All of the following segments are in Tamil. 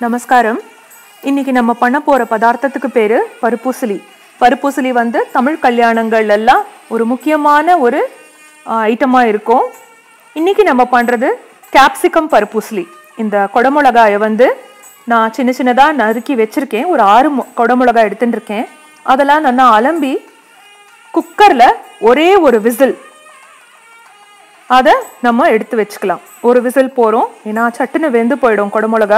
நமஸ்காரம் இன்னைக்கு நம்ம பண்ண போற பதார்த்தத்துக்கு பேரு பருப்பூசலி பருப்பூசலி வந்து தமிழ் கல்யாணங்கள் எல்லாம் ஒரு முக்கியமான ஒரு ஐட்டமா இருக்கும் இன்னைக்கு நம்ம பண்றது கேப்சிகம் பருப்பூசலி இந்த கொடமிளகாயை வந்து நான் சின்ன சின்னதா நறுக்கி வச்சிருக்கேன் ஒரு ஆறு மொ- கொடமிளகாய் எடுத்துட்டு இருக்கேன் அதெல்லாம் நல்லா அலம்பி குக்கர்ல ஒரே ஒரு விசில் அதை நம்ம எடுத்து வச்சுக்கலாம் ஒரு விசில் போறோம் ஏன்னா சட்டுன்னு வெந்து போயிடும் குடமிளகா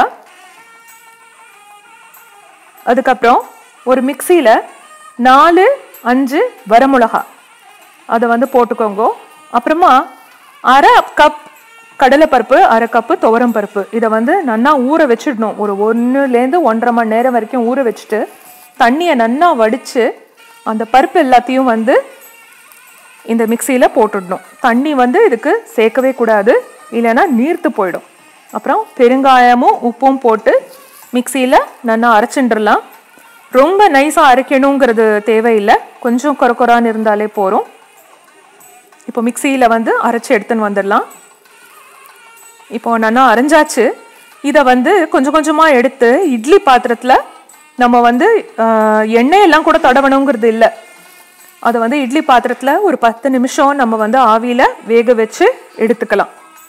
அதுக்கப்புறம் ஒரு மிக்சியில நாலு அஞ்சு வரமிளகா அதை வந்து போட்டுக்கோங்க அப்புறமா அரை கப் கடலைப்பருப்பு அரை கப்பு துவரம் பருப்பு இதை வந்து நல்லா ஊற வச்சிடணும் ஒரு ஒன்றுலேருந்து ஒன்றரை மணி நேரம் வரைக்கும் ஊற வச்சுட்டு தண்ணியை நல்லா வடித்து அந்த பருப்பு எல்லாத்தையும் வந்து இந்த மிக்சியில் போட்டுடணும் தண்ணி வந்து இதுக்கு சேர்க்கவே கூடாது இல்லைன்னா நீர்த்து போயிடும் அப்புறம் பெருங்காயமும் உப்பும் போட்டு மிக்சியில் நல்லா அரைச்சின்றலாம் ரொம்ப நைஸாக அரைக்கணுங்கிறது தேவையில்லை கொஞ்சம் கொரகொரான்னு இருந்தாலே போகிறோம் இப்போ மிக்சியில் வந்து அரைச்சி எடுத்துன்னு வந்துடலாம் இப்போ நல்லா அரைஞ்சாச்சு இதை வந்து கொஞ்சம் கொஞ்சமாக எடுத்து இட்லி பாத்திரத்தில் நம்ம வந்து ஆஹ், எண்ணெயெல்லாம் கூட தடவணுங்கிறது இல்லை அதை வந்து இட்லி பாத்திரத்தில் ஒரு பத்து நிமிஷம் நம்ம வந்து ஆவியில் வேக வச்சு எடுத்துக்கலாம்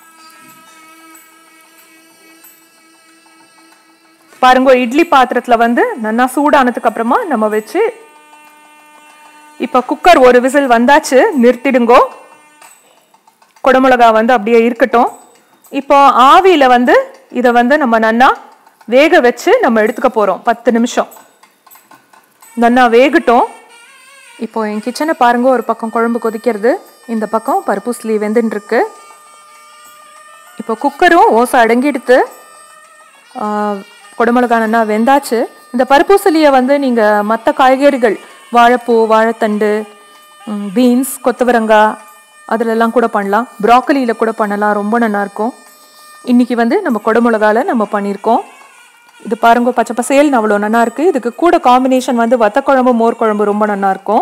பாருங்க இட்லி பாத்திரத்தில் வந்து நல்லா சூடானதுக்கு அப்புறமா நம்ம வச்சு இப்போ குக்கர் ஒரு விசில் வந்தாச்சு நிறுத்திடுங்கோ குடமிளகா வந்து அப்படியே இருக்கட்டும் இப்போ ஆவியில் வந்து இதை வந்து நம்ம நல்லா வேக வச்சு நம்ம எடுத்துக்க போகிறோம் பத்து நிமிஷம் நல்லா வேகட்டும் இப்போ என் கிச்சனை பாருங்க ஒரு பக்கம் குழம்பு கொதிக்கிறது இந்த பக்கம் பருப்புஸ்லி வெந்துன்னு இருக்கு இப்போ குக்கரும் ஓசை அடங்கிடுத்து ஆஹ், குடமிளகா நல்லா வெந்தாச்சு இந்த பருப்பூசலியை வந்து நீங்கள் மற்ற காய்கறிகள் வாழைப்பூ வாழைத்தண்டு பீன்ஸ் கொத்தவரங்காய் அதிலெல்லாம் கூட பண்ணலாம் ப்ராக்கலியில் கூட பண்ணலாம் ரொம்ப நல்லா இருக்கும் இன்னைக்கு வந்து நம்ம குடமிளகால நம்ம பண்ணியிருக்கோம் இது பாருங்க பச்சை பசேல்னு அவ்வளோ நல்லா இருக்கு இதுக்கு கூட காம்பினேஷன் வந்து வத்த குழம்பு மோர் குழம்பு ரொம்ப நல்லா இருக்கும்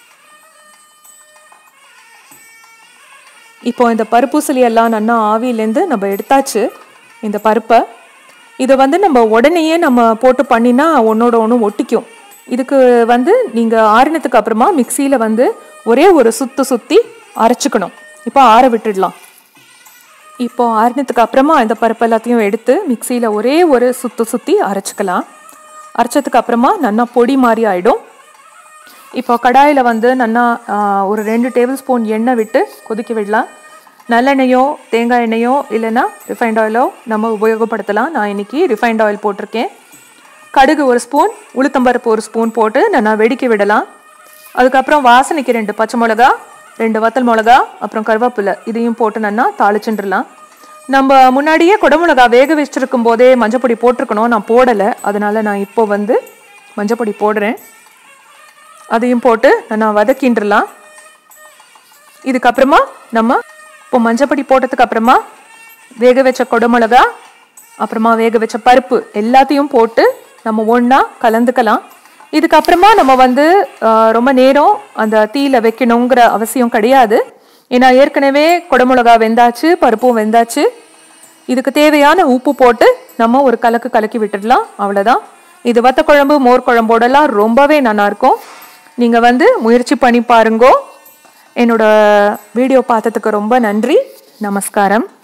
இப்போ இந்த பருப்பூசலி எல்லாம் நல்லா ஆவியிலேருந்து நம்ம எடுத்தாச்சு இந்த பருப்பை இதை வந்து நம்ம உடனேயே நம்ம போட்டு பண்ணினா ஒன்றோட ஒன்று ஒட்டிக்கும் இதுக்கு வந்து நீங்கள் ஆறினதுக்கு அப்புறமா மிக்சியில் வந்து ஒரே ஒரு சுத்து சுற்றி அரைச்சிக்கணும் இப்போ ஆற விட்டுடலாம் இப்போ ஆறினதுக்கு அப்புறமா இந்த பருப்பு எல்லாத்தையும் எடுத்து மிக்சியில் ஒரே ஒரு சுத்து சுற்றி அரைச்சிக்கலாம் அரைச்சதுக்கு அப்புறமா நல்லா பொடி மாதிரி ஆயிடும் இப்போ கடாயில் வந்து நல்லா ஆ, ஒரு ரெண்டு டேபிள் ஸ்பூன் எண்ணெய் விட்டு கொதிக்க விடலாம் நல்லெண்ணெயோ தேங்காய் எண்ணெயோ இல்லைன்னா ரிஃபைண்ட் ஆயிலோ நம்ம உபயோகப்படுத்தலாம் நான் இன்னைக்கு ரிஃபைண்ட் ஆயில் போட்டிருக்கேன் கடுகு ஒரு ஸ்பூன் உளுத்தம்பருப்பு ஒரு ஸ்பூன் போட்டு நல்லா வெடிக்க விடலாம் அதுக்கப்புறம் வாசனைக்கு ரெண்டு பச்சை மிளகா ரெண்டு வத்தல் மிளகா அப்புறம் கருவேப்பிலை இதையும் போட்டு நல்லா தாளிச்சுட்டுலாம் நம்ம முன்னாடியே குடமிளகா வேக வச்சிருக்கும் போதே மஞ்சப்பொடி போட்டிருக்கணும் நான் போடலை அதனால நான் இப்போ வந்து மஞ்சப்பொடி போடுறேன் அதையும் போட்டு நான் வதக்கின்றலாம் இதுக்கப்புறமா நம்ம இப்போ மஞ்சப்பொடி போட்டதுக்கு அப்புறமா வேக வச்ச குடமிளகா அப்புறமா வேக வச்ச பருப்பு எல்லாத்தையும் போட்டு நம்ம ஒன்றா கலந்துக்கலாம் இதுக்கப்புறமா நம்ம வந்து ஆஹ், ரொம்ப நேரம் அந்த தீயில வைக்கணுங்கிற அவசியம் கிடையாது ஏன்னா ஏற்கனவே குடமிளகா வெந்தாச்சு பருப்பும் வெந்தாச்சு இதுக்கு தேவையான உப்பு போட்டு நம்ம ஒரு கலக்கு கலக்கி விட்டுடலாம் அவ்வளோதான் இது வத்த குழம்பு மோர் குழம்போடலாம் ரொம்பவே நல்லா இருக்கும் நீங்கள் வந்து முயற்சி பண்ணி பாருங்கோ என்னோட வீடியோ பார்த்ததுக்கு ரொம்ப நன்றி நமஸ்காரம்